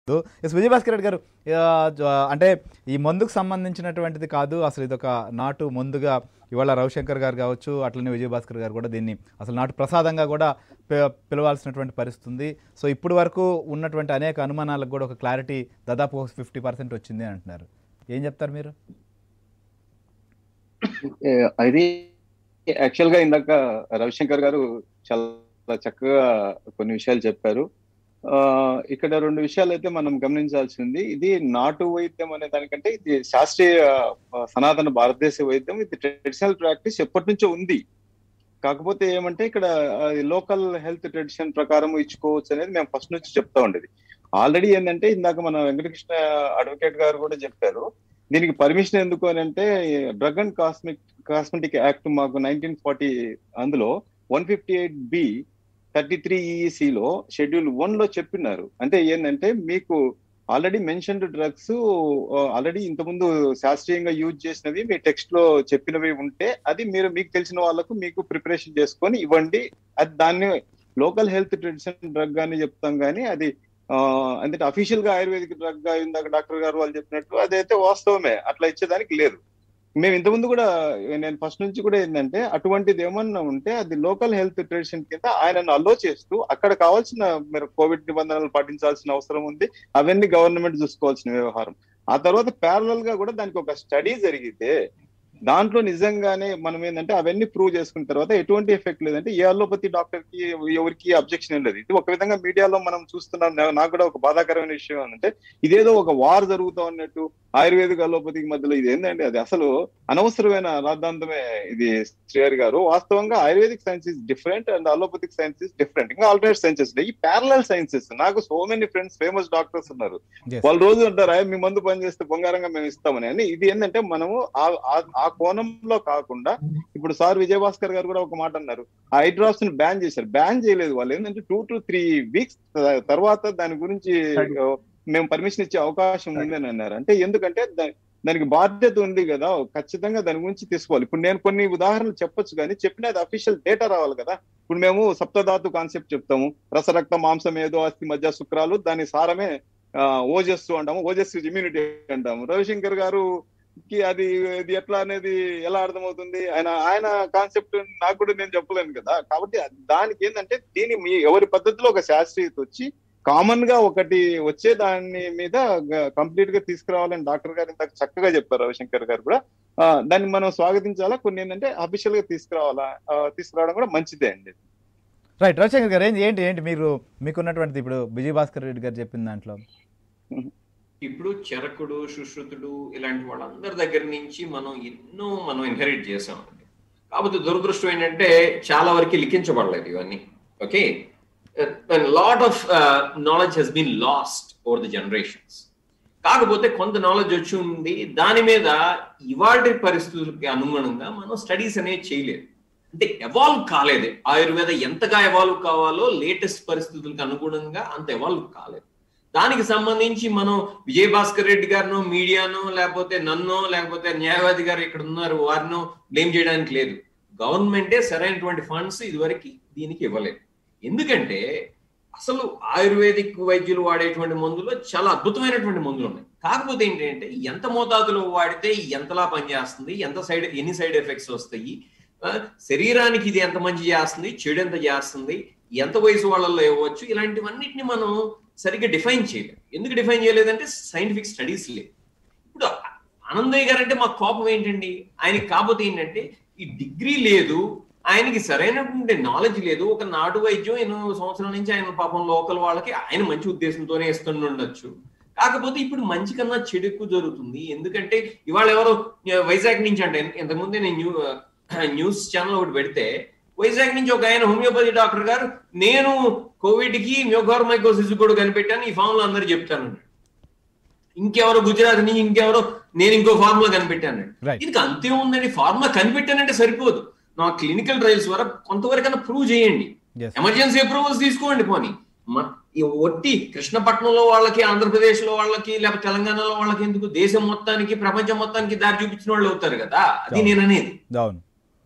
Yes Vijayabhaskar Reddy గారు ఆ, జ- అంటే ఈ మందుకు సంబంధించినటువంటిది కాదు అసలు ఇది ఒక నాటు మందుగా ఇవాళ రవిశంకర్ గారు కావచ్చు అట్లనే విజయభాస్కర్ గారు కూడా దీన్ని అసలు నాటు ప్రసాదంగా కూడా పి- పిలవాల్సినటువంటి పరిస్థితి ఉంది సో ఇప్పుడు వరకు ఉన్నటువంటి అనేక అనుమానాలకు కూడా ఒక క్లారిటీ దాదాపు ఫిఫ్టీ పర్సెంట్ వచ్చింది అని అంటున్నారు ఏం చెప్తారు మీరు ఏ, అది యాక్చువల్ గా ఇందాక రవిశంకర్ గారు చాలా చక్కగా కొన్ని విషయాలు చెప్పారు ఆ ఇక్కడ రెండు విషయాలు అయితే మనం గమనించాల్సింది ఇది నాటు వైద్యం అనే దానికంటే ఇది శాస్త్రీయ ఆ, సనాతన భారతదేశ వైద్యం ఇది ట్రెడిషనల్ ప్రాక్టీస్ ఎప్పటి నుంచో ఉంది కాకపోతే ఏమంటే ఇక్కడ లోకల్ హెల్త్ ట్రెడిషన్ ప్రకారం ఇచ్చుకోవచ్చు అనేది మేము ఫస్ట్ నుంచి చెప్తా ఉండేది ఆల్రెడీ ఏంటంటే ఇందాక మన వెంకటకృష్ణ అడ్వకేట్ గారు కూడా చెప్పారు దీనికి పర్మిషన్ ఎందుకు అని అంటే drug and cosmetic cosmetic act మాకు నైన్టీన్ ఫార్టీ అందులో one fifty eight B thirty three లో షెడ్యూల్ వన్ లో చెప్పినారు అంటే ఏంటంటే మీకు ఆల్రెడీ మెన్షన్డ్ డ్రగ్స్ ఆల్రెడీ ఇంతకుముందు శాస్త్రీయంగా యూజ్ చేసినవి మీ టెక్స్ట్ లో చెప్పినవి ఉంటే అది మీరు మీకు తెలిసిన వాళ్ళకు మీకు ప్రిపరేషన్ చేసుకొని ఇవ్వండి అది దాన్ని లోకల్ హెల్త్ ట్రెడిషన్ డ్రగ్ అని చెప్తాం కానీ అది ఆ, అంటే అఫీషియల్ గా ఆయుర్వేదిక్ డ్రగ్ గా ఇందాక డాక్టర్ గారు వాళ్ళు చెప్పినట్టు అదైతే వాస్తవమే అట్లా ఇచ్చేదానికి లేదు మేము ఇంతకుముందు కూడా నేను ఫస్ట్ నుంచి కూడా ఏంటంటే అటువంటిది ఏమన్నా ఉంటే అది లోకల్ హెల్త్ ట్రెడిషన్ కింద ఆయనను అలో చేస్తూ అక్కడ కావాల్సిన మీరు కోవిడ్ నిబంధనలు పాటించాల్సిన అవసరం ఉంది అవన్నీ గవర్నమెంట్ చూసుకోవాల్సిన వ్యవహారం ఆ తర్వాత ప్యారలల్ గా కూడా దానికి ఒక స్టడీ జరిగితే దాంట్లో నిజంగానే మనం ఏంటంటే అవన్నీ ప్రూవ్ చేసుకున్న తర్వాత ఎటువంటి ఎఫెక్ట్ లేదంటే ఏ అలోపతి డాక్టర్ కి ఎవరికి అబ్జెక్షన్ ఏం లేదు ఇది ఒక విధంగా మీడియాలో మనం చూస్తున్నాం నా- నాకు కూడా ఒక బాధాకరమైన విషయం ఏంటంటే ఇదేదో ఒక వార్ జరుగుతా ఉన్నట్టు ఆయుర్వేదిక్ అలోపతికి మధ్యలో ఇది ఏంటంటే అది అసలు అనవసరమైన రాద్ధాంతమే ఇది శ్రీహరి గారు వాస్తవంగా ayurvedic science is different and allopathic science is different ఇంకా ఆల్టర్నేట్ సైన్సెస్ ఈ ప్యారలల్ సైన్సెస్ నాకు so many friends famous doctors ఉన్నారు Yes. వాళ్ళు రోజు అంటారు "అయ్య, మీ మందు పని చేస్తే బంగారంగా మేము ఇస్తామని అని ఇది ఏంటంటే మనము ఆ- ఆ- ఆ కోణంలో కాకుండా ఇప్పుడు సార్ విజయభాస్కర్ గారు కూడా ఒక మాట అన్నారు ఆ ఐ డ్రాప్స్ ని బ్యాన్ చేశారు బ్యాన్ చేయలేదు వాళ్ళు ఏంటంటే టూ టు త్రీ వీక్స్ తర్వాత దాని గురించి ఆ, మేము పర్మిషన్ ఇచ్చే అవకాశం ఉంది అని అన్నారు అంటే ఎందుకంటే దా- దానికి బాధ్యత ఉంది కదా ఖచ్చితంగా దాని గురించి తీసుకోవాలి ఇప్పుడు నేను కొన్ని ఉదాహరణలు చెప్పొచ్చు కానీ చెప్పినది అఫీషియల్ డేటా రావాలి కదా ఇప్పుడు మేము సప్తధాతు కాన్సెప్ట్ చెప్తాము రసరక్త మాంసం ఏదో అస్థి మధ్య శుక్రాలు దాని సారమే ఆ, ఓజస్సు అంటాము ఓజస్సు ఇమ్యూనిటీ అంటాము రవిశంకర్ గారు కి అది ఇది ఎట్లా అనేది ఎలా అర్థమవుతుంది ఆయన ఆయన కాన్సెప్ట్ నాకు కూడా నేను చెప్పలేను కదా కాబట్టి దానికి ఏంటంటే దీని మీ ఎవరి పద్ధతిలో ఒక శాస్త్రీయత వచ్చి కామన్ గా ఒకటి వచ్చే దాని మీద కంప్లీట్ గా తీసుకురావాలని డాక్టర్ గారు ఇందాక చక్కగా చెప్పారు రవిశంకర్ గారు కూడా ఆ, దాన్ని మనం స్వాగతించాలా కొన్ని ఏంటంటే అఫీషియల్ గా తీసుకురావాలా ఆ, తీసుకురావడం కూడా మంచిదే అండి రైట్ రవిశంకర్ గారు ఏంటి ఏంటి ఏంటి మీరు మీకున్నటువంటిది ఇప్పుడు విజయ్ భాస్కర్ రెడ్డి గారు చెప్పిన దాంట్లో ఇప్పుడు చరకుడు సుశ్రుతుడు ఇలాంటి వాళ్ళందరి దగ్గర నుంచి మనం ఎన్నో మనం ఇన్హెరిట్ చేసాం కాకపోతే దురదృష్టం ఏంటంటే చాలా వరకు లిఖించబడలేదు ఇవన్నీ okay lot of knowledge has been lost over the generations కాకపోతే కొంత నాలెడ్జ్ వచ్చి ఉంది దాని మీద ఇవాటి పరిస్థితులకి అనుగుణంగా మనం స్టడీస్ అనేవి చేయలేదు అంటే ఎవాల్వ్ కాలేదు ఆయుర్వేద ఎంతగా ఎవాల్వ్ కావాలో లేటెస్ట్ పరిస్థితులకు అనుగుణంగా అంత ఎవాల్వ్ కాలేదు దానికి సంబంధించి మనం విజయ్ భాస్కర్ రెడ్డి గారినో మీడియానో లేకపోతే నన్నో లేకపోతే న్యాయవాది గారు ఇక్కడ ఉన్నారు వారినో బ్లేమ్ చేయడానికి లేదు గవర్నమెంటే సరైనటువంటి ఫండ్స్ ఇదివరకు దీనికి ఇవ్వలేదు ఎందుకంటే అసలు ఆయుర్వేదిక్ వైద్యులు వాడేటువంటి మందులో చాలా అద్భుతమైనటువంటి మందులు ఉన్నాయి కాకపోతే ఏంటంటే ఎంత మోతాదులో వాడితే ఎంతలా పనిచేస్తుంది ఎంత సైడ్ ఎన్ని సైడ్ ఎఫెక్ట్స్ వస్తాయి ఆ, శరీరానికి ఇది ఎంత మంచి చేస్తుంది చెడు ఎంత చేస్తుంది ఎంత వయసు వాళ్ళల్లో ఇవ్వచ్చు ఇలాంటివన్నిటిని మనం సరిగ్గా డిఫైన్ చేయలేదు ఎందుకు డిఫైన్ చేయలేదంటే సైంటిఫిక్ స్టడీస్ లేవు ఇప్పుడు ఆనందయ్య గారు అంటే మాకు కోపం ఏంటండి ఆయనకి కాకపోతే ఏంటంటే ఈ డిగ్రీ లేదు ఆయనకి సరైనటువంటి నాలెడ్జ్ లేదు ఒక నాటు వైద్యం ఎన్నో సంవత్సరాల నుంచి ఆయన పాపం లోకల్ వాళ్ళకి ఆయన మంచి ఉద్దేశంతోనే ఇస్తుండొచ్చు కాకపోతే ఇప్పుడు మంచి కన్నా చెడు ఎక్కువ జరుగుతుంది ఎందుకంటే ఇవాళ ఎవరో వైజాగ్ నుంచి అంటే ఇంతకుముందే నేను న్యూ న్యూస్ ఛానల్ ఒకటి పెడితే వైజాగ్ నుంచి ఒక ఆయన హోమియోపతి డాక్టర్ గారు నేను కోవిడ్ కి మ్యోకార్ మైకోసిస్ కూడా కనిపెట్టాను ఈ ఫామ్ లో అందరు చెప్తాను ఇంకెవరో గుజరాత్ నుంచి ఇంకెవరో నేను ఇంకో ఫార్మ్ లో కనిపెట్టాను Right. దీనికి అంతే ఉందండి ఫార్ములా కనిపెట్టానంటే సరిపోదు నా క్లినికల్ ట్రయల్స్ ద్వారా కొంతవరకైనా ప్రూవ్ చేయండి Yes. ఎమర్జెన్సీ అప్రూవల్స్ తీసుకోండి పోనీ మ- ఈ ఒట్టి కృష్ణపట్నంలో వాళ్ళకి ఆంధ్రప్రదేశ్ లో వాళ్ళకి లేకపోతే తెలంగాణలో వాళ్ళకి ఎందుకు దేశం మొత్తానికి ప్రపంచం మొత్తానికి దారి చూపించిన వాళ్ళు అవుతారు కదా అది అవును. నేను అనేది అవును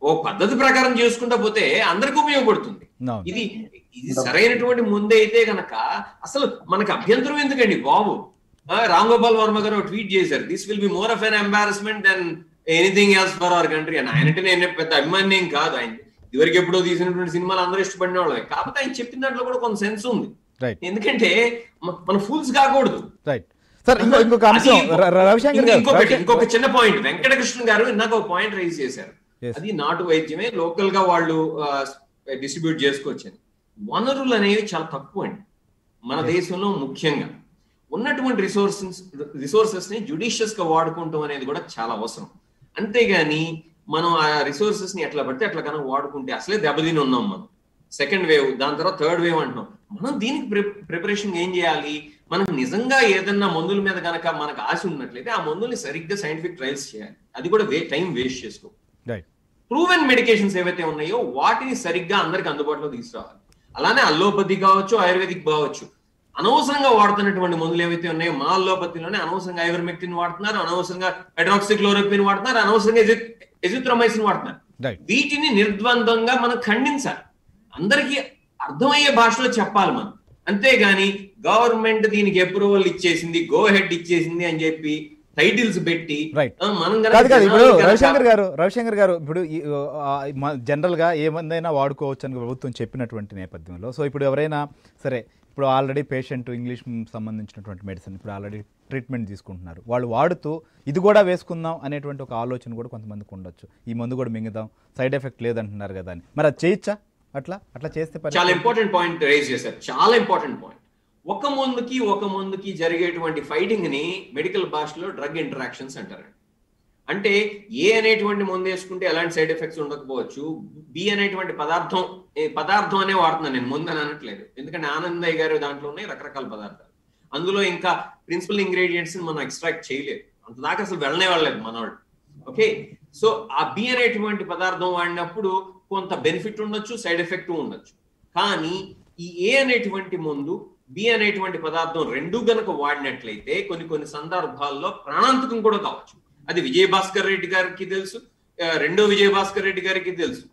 ఓ పద్ధతి ప్రకారం చేసుకుంటా పోతే అందరికి ఉపయోగపడుతుంది అవును. ఇది ఇది సరైనటువంటి ముందే అయితే గనక అసలు మనకు అభ్యంతరం ఎందుకండి బాబు ఆ, రామ్ గోపాల్ వర్మ గారు ట్వీట్ చేశారు this will be more of an embarrassment than anything else for our country అని ఆయనంటే నేను పెద్ద అభిమాని ఏం కాదు ఆయన ఇదివరకు ఎప్పుడో తీసినటువంటి సినిమాలు అందరూ ఇష్టపడిన వాళ్ళే కాకపోతే ఆయన చెప్పిన దాంట్లో కూడా కొంత సెన్స్ ఉంది రైట్ ఎందుకంటే మ- మన ఫూల్స్ కాకూడదు రైట్ సార్ ఇంకో ఇంకొక అంశం అది ర- ర- రవిశంకర్ ఇంకొక- గారు ఇంకొకటి రవిశంకర్- ఇంకొక చిన్న పాయింట్ వెంకటకృష్ణ గారు ఇందాక ఒక పాయింట్ రైజ్ చేశారు Yes. అది నాటు వైద్యమే లోకల్ గా వాళ్ళు డిస్ట్రిబ్యూట్ చేసుకోవచ్చని వనరులు అనేవి చాలా తక్కువ అండి మన దేశంలో ముఖ్యంగా ఉన్నటువంటి రిసోర్సెస్ రిసోర్సెస్ ని జుడిషియస్ గా వాడుకుంటాం అనేది కూడా చాలా అవసరం అంతేగాని మనం ఆ రిసోర్సెస్ ని ఎట్లా పడితే అట్లా కనుక వాడుకుంటే అసలే దెబ్బతిని ఉన్నాం మనం సెకండ్ వేవ్ దాని తర్వాత థర్డ్ వేవ్ అంటున్నాం మనం దీనికి ప్రిపరేషన్ ఏం చేయాలి మనకు నిజంగా ఏదన్నా మందుల మీద కనుక మనకు ఆశ ఉన్నట్లయితే ఆ మందుల్ని సరిగ్గా సైంటిఫిక్ ట్రయల్స్ చేయాలి అది కూడా వే టైం వేస్ట్ చేసుకో రైట్ ప్రూవెన్ మెడికేషన్స్ ఏవైతే ఉన్నాయో వాటిని సరిగ్గా అందరికి అందుబాటులో తీసుకురావాలి అలానే అల్లోపతి కావచ్చు ఆయుర్వేదిక్ కావచ్చు అనవసరంగా వాడుతున్నటువంటి మందులు ఏవైతే ఉన్నాయో మా అల్లోపతిలోనే అనవసరంగా ఐవర్మెక్టిన్ వాడుతున్నారు అనవసరంగా హైడ్రాక్సిక్లోరోక్విన్ వాడుతున్నారు అనవసరంగా ఎజిత్రమైసిన్ వాడుతున్నారు రైట్ వీటిని నిర్ద్వందంగా మనం ఖండించాలి అందరికీ అర్థమయ్యే భాషలో చెప్పాలి మనం అంతేగాని గవర్నమెంట్ దీనికి అప్రూవల్ ఇచ్చేసింది గో హెడ్ ఇచ్చేసింది అని చెప్పి టైటిల్స్ పెట్టి Right. ఆ, మనం గనక కాదు కాదు ఇప్పుడు జనాలు గనక- రవిశంకర్ గారు రవిశంకర్ గారు ఇప్పుడు ఈ, ఆ, మ- జనరల్ గా ఏ మందైనా వాడుకోవచ్చు అని ప్రభుత్వం చెప్పినటువంటి నేపథ్యంలో సో ఇప్పుడు ఎవరైనా సరే ఇప్పుడు ఆల్రెడీ పేషెంట్ ఇంగ్లీష్ సంబంధించినటువంటి మెడిసిన్ ఇప్పుడు ఆల్రెడీ ట్రీట్మెంట్ తీసుకుంటున్నారు వాళ్ళు వాడుతూ ఇది కూడా వేసుకుందాం అనేటువంటి ఒక ఆలోచన కూడా కొంతమందికి ఉండొచ్చు ఈ మందు కూడా మింగుదాం సైడ్ ఎఫెక్ట్ లేదంటున్నారు కదా అని మరి అది చేయొచ్చా అట్లా అట్లా చేస్తే పరి- చాలా ఇంపార్టెంట్ పాయింట్ రేజ్ చేశారు చాలా ఇంపార్టెంట్ పాయింట్ ఒక మందుకి ఒక మందుకి జరిగేటువంటి ఫైటింగ్ ని మెడికల్ భాషలో డ్రగ్ ఇంటరాక్షన్స్ అంటారండి అంటే ఏ అనేటువంటి మందు వేసుకుంటే ఎలాంటి సైడ్ ఎఫెక్ట్స్ ఉండకపోవచ్చు బి అనేటువంటి పదార్థం ఏ పదార్థం అనే వాడుతున్నాను నేను ముందు అని అనట్లేదు ఎందుకంటే ఆనందయ్య గారు దాంట్లో ఉన్నాయి రకరకాల పదార్థాలు అందులో ఇంకా ప్రిన్సిపల్ ఇంగ్రీడియంట్స్ మనం ఎక్స్ట్రాక్ట్ చేయలేదు అంత దాకా అసలు వెళ్ళనే వాళ్ళలేదు మనవాళ్ళు ఓకే సో ఆ బి అనేటువంటి పదార్థం వాడినప్పుడు కొంత బెనిఫిట్ ఉండొచ్చు సైడ్ ఎఫెక్ట్ ఉండొచ్చు కానీ ఈ ఏ అనేటువంటి మందు బి అనేటువంటి పదార్థం రెండు గనక వాడినట్లయితే కొన్ని కొన్ని సందర్భాల్లో ప్రాణాంతకం కూడా కావచ్చు అది విజయభాస్కర్ రెడ్డి గారికి తెలుసు ఆ, రెండో విజయభాస్కర్ రెడ్డి గారికి తెలుసు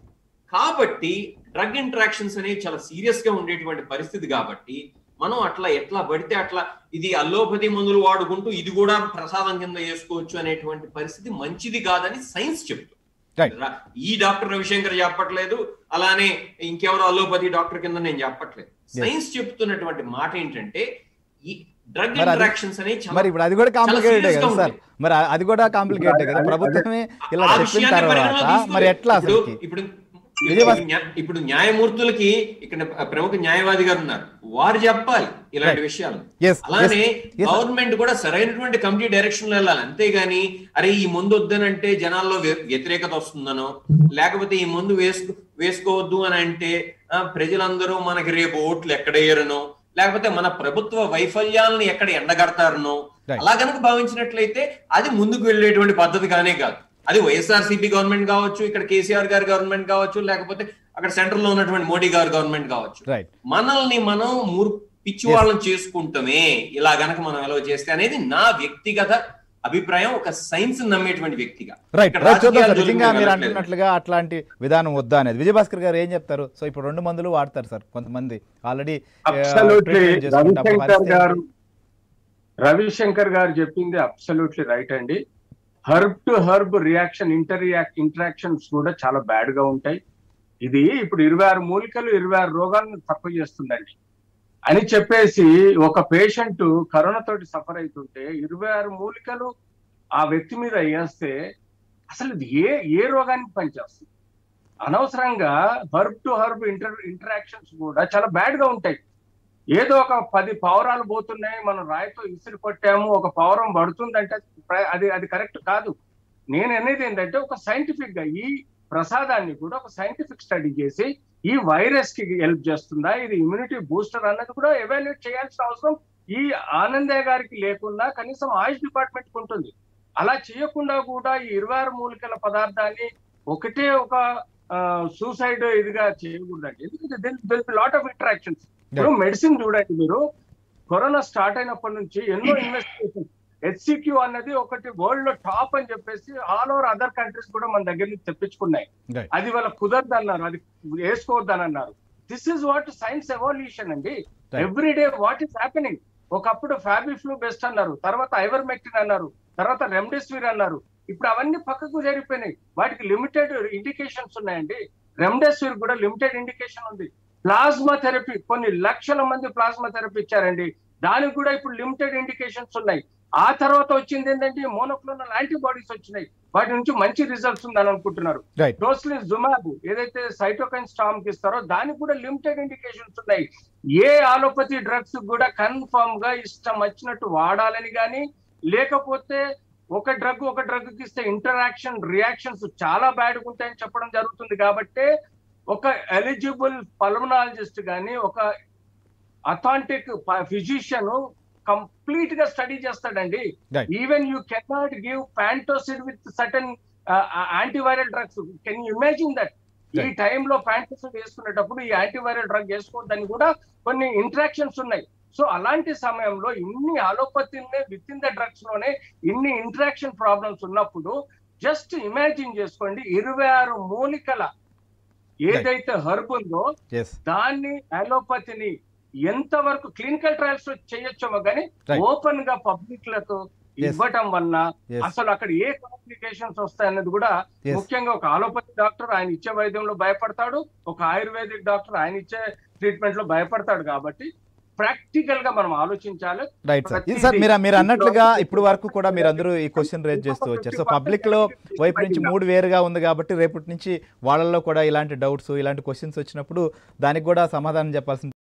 కాబట్టి డ్రగ్ ఇంటరాక్షన్స్ అనేవి చాలా సీరియస్ గా ఉండేటువంటి పరిస్థితి కాబట్టి మనం అట్లా ఎట్లా పడితే అట్లా ఇది అల్లోపతి మందులు వాడుకుంటూ ఇది కూడా ప్రసాదం కింద చేసుకోవచ్చు అనేటువంటి పరిస్థితి మంచిది కాదని సైన్స్ చెప్తుంది Right. రా- ఈ డాక్టర్ రవిశంకర్ చెప్పట్లేదు అలానే ఇంకెవరో అల్లోపతి డాక్టర్ కింద నేను చెప్పట్లేదు సైన్స్ చెప్తున్నటువంటి మాట ఏంటంటే ఈ డ్రగ్ మరి అది- ఇంటరాక్షన్స్ అనేవి చాలా మరి ఇప్పుడు అది కూడా కాంప్లికేటెడ్ serious గా కదా సార్ ఉంటాయి. మరి అది కూడా కాంప్లికేటెడ్ కదా అది- ప్రభుత్వమే ఇలా ఆ చెప్పిన విషయాన్ని తర్వాత పరిగణనలో తీసుకోలేదు. మరి ఎట్లా ఇప్పుడు- అసలు ఇప్పుడు విజయవాడ- ఇప్పుడు న్యా- ఇప్పుడు న్యాయమూర్తులకి ఇక్కడ ప్రముఖ న్యాయవాది గారు ఉన్నారు వారు చెప్పాలి ఇలాంటి Right. విషయాలు Yes, అలానే yes, yes, sir. గవర్నమెంట్ కూడా సరైనటువంటి కమిటీ డైరెక్షన్ లో వెళ్ళాలి అంతేగాని అరే ఈ ముందు వద్దనంటే జనాల్లో వ్య- వ్యతిరేకత వస్తుందనో లేకపోతే ఈ ముందు వేసుకో వేసుకోవద్దు అని అంటే ఆ, ప్రజలందరూ మనకి రేపు ఓట్లు ఎక్కడేయరనో లేకపోతే మన ప్రభుత్వ వైఫల్యాలను ఎక్కడ ఎండగడతారనో Right. అలా కనుక భావించినట్లయితే అది ముందుకు వెళ్ళేటువంటి పద్ధతి కానే కాదు అది వైఎస్ఆర్సీపీ గవర్నమెంట్ కావచ్చు ఇక్కడ కేసీఆర్ గారి గవర్నమెంట్ కావచ్చు లేకపోతే అక్కడ సెంటర్ లో ఉన్నటువంటి మోడీ గారి గవర్నమెంట్ కావచ్చు రైట్ మనల్ని మనం మూర్ పిచ్చి వాళ్ళని చేసుకుంటామే ఇలా గనక మనం ఎలా చేస్తే అనేది నా వ్యక్తిగత అభిప్రాయం ఒక సైన్స్ నమ్మేటువంటి వ్యక్తిగా రైట్ ఇక్కడ రైట్ చూద్దాం రాజకీయాల సార్ జోలికి నిజంగా నేను మీరు వెళ్ళట్లేదు. అంటున్నట్లుగా అట్లాంటి విధానం వద్దా అనేది విజయభాస్కర్ గారు ఏం చెప్తారు సో ఇప్పుడు రెండు మందులు వాడతారు సార్ కొంతమంది ఆల్రెడీ అబ్సల్యూట్లీ రవిశంకర్ గారు రవిశంకర్ గారు చెప్పింది అబ్సల్యూట్లీ రైట్ అండి herb to herb reaction inter interactions కూడా చాలా బ్యాడ్ గా ఉంటాయి ఇది ఇప్పుడు ఇరవై ఆరు మూలికలు ఇరవై ఆరు రోగాలను తక్కువ చేస్తుందండి అని చెప్పేసి ఒక పేషెంట్ కరోనా తోటి సఫర్ అవుతుంటే ఇరవై ఆరు మూలికలు ఆ వ్యక్తి మీద వేస్తే అసలు ఇది ఏ ఏ రోగానికి పనిచేస్తుంది అనవసరంగా herb to herb inter interactions కూడా చాలా బ్యాడ్ గా ఉంటాయి ఏదో ఒక పది పావురాలు పోతున్నాయి మనం రాయితో ఇసురు కొట్టాము ఒక పావురం పడుతుందంటే ప్ర- అది అది కరెక్ట్ కాదు నేను అనేది ఏంటంటే ఒక సైంటిఫిక్ గా ఈ ప్రసాదాన్ని కూడా ఒక సైంటిఫిక్ స్టడీ చేసి ఈ వైరస్ కి హెల్ప్ చేస్తుందా ఇది ఇమ్యూనిటీ బూస్టర్ అన్నది కూడా ఎవాల్యుయేట్ చేయాల్సిన అవసరం ఈ ఆనందయ్య గారికి లేకుండా కనీసం ఆయుష్ డిపార్ట్మెంట్ ఉంటుంది అలా చేయకుండా కూడా ఈ ఇరవై ఆరు మూలికల పదార్థాన్ని ఒకటే ఒక సూసైడ్ ఇదిగా చేయకూడదండి ఎందుకంటే లాట్ ఆఫ్ ఇంటరాక్షన్స్ ఇప్పుడు మెడిసిన్ చూడండి మీరు కరోనా స్టార్ట్ అయినప్పటి నుంచి ఎన్నో ఇన్వెస్టిగేషన్ హెచ్సిక్యూ అన్నది ఒకటి వరల్డ్ లో టాప్ అని చెప్పేసి ఆల్ ఓవర్ అదర్ కంట్రీస్ కూడా మన దగ్గర నుంచి తెప్పించుకున్నాయి Right. అది వాళ్ళ కుదరదు అన్నారు అది వేసుకోవద్దని అన్నారు this is what science evolution అండి Right. Every day what is happening ఒకప్పుడు ఫ్యాబీ ఫ్లూ బెస్ట్ అన్నారు తర్వాత ఐవర్మెక్టిన్ అన్నారు తర్వాత రెమ్డెసివిర్ అన్నారు ఇప్పుడు అవన్నీ పక్కకు జరిగిపోయినాయి వాటికి లిమిటెడ్ ఇండికేషన్స్ ఉన్నాయండి రెమ్డెసివిర్ కూడా లిమిటెడ్ ఇండికేషన్ ఉంది ప్లాస్మా థెరపీ కొన్ని లక్షల మంది ప్లాస్మా థెరపీ ఇచ్చారండి దానికి కూడా ఇప్పుడు లిమిటెడ్ ఇండికేషన్స్ ఉన్నాయి ఆ తర్వాత వచ్చింది ఏంటంటే మోనోక్లోనల్ యాంటీబాడీస్ వచ్చినాయి వాటి నుంచి మంచి రిజల్ట్స్ ఉందని అనుకుంటున్నారు రైట్ డోస్లిన్ జుమాబ్ ఏదైతే సైటోకైన్ స్టామ్ కి ఇస్తారో దానికి కూడా లిమిటెడ్ ఇండికేషన్స్ ఉన్నాయి ఏ ఆలోపతి డ్రగ్స్ కూడా కన్ఫర్మ్ గా ఇష్టం వచ్చినట్టు వాడాలని కానీ లేకపోతే ఒక డ్రగ్ ఒక డ్రగ్ కి ఇస్తే ఇంటరాక్షన్ రియాక్షన్స్ చాలా బ్యాడ్ ఉంటాయని చెప్పడం జరుగుతుంది కాబట్టి ఒక ఎలిజిబుల్ పల్మనాలజిస్ట్ కానీ ఒక అథాంటిక్ ఫిజిషియన్ కంప్లీట్ గా స్టడీ చేస్తాడండి Right. Even you cannot give Pantocid with certain antiviral drugs can you imagine that ఈ Right. టైంలో ప్యాంటోసిడ్ వేసుకునేటప్పుడు ఈ యాంటీవైరల్ డ్రగ్ వేసుకోవద్దని కూడా కొన్ని ఇంట్రాక్షన్స్ ఉన్నాయి సో అలాంటి సమయంలో ఇన్ని అలోపతినే విత్ ఇన్ ద డ్రగ్స్ లోనే ఇన్ని ఇంట్రాక్షన్ ప్రాబ్లమ్స్ ఉన్నప్పుడు జస్ట్ ఇమాజిన్ చేసుకోండి ఇరవై ఆరు మూలికల ఏదైతే హర్బ్ ఉందో ఎస్ దాన్ని అలోపతిని ఎంత వరకు క్లినికల్ ట్రయల్స్ చేయొచ్చేమో కానీ Right. ఓపెన్ గా పబ్లిక్ లతో Yes. ఇవ్వటం వల్ల Yes. అసలు అక్కడ ఏ కాంప్లికేషన్స్ వస్తాయన్నది కూడా Yes. ముఖ్యంగా ఒక అలోపతి డాక్టర్ ఆయన ఇచ్చే వైద్యంలో భయపడతాడు ఒక ఆయుర్వేదిక్ డాక్టర్ ఆయన ఇచ్చే ట్రీట్మెంట్ లో భయపడతాడు కాబట్టి ప్రాక్టికల్ గా మనం ఆలోచించాలి రైట్ సార్ ఇది సార్ మీరు మీరు అన్నట్లుగా ఇప్పుడు వరకు కూడా మీరు అందరూ ఈ క్వశ్చన్ రేజ్ చేస్తూ వచ్చారు సో పబ్లిక్ లో వైపు నుంచి మూడు వేరుగా ఉంది కాబట్టి రేపటి నుంచి వాళ్ళల్లో కూడా ఇలాంటి డౌట్స్ ఇలాంటి క్వశ్చన్స్ వచ్చినప్పుడు దానికి కూడా సమాధానం చెప్పాల్సిన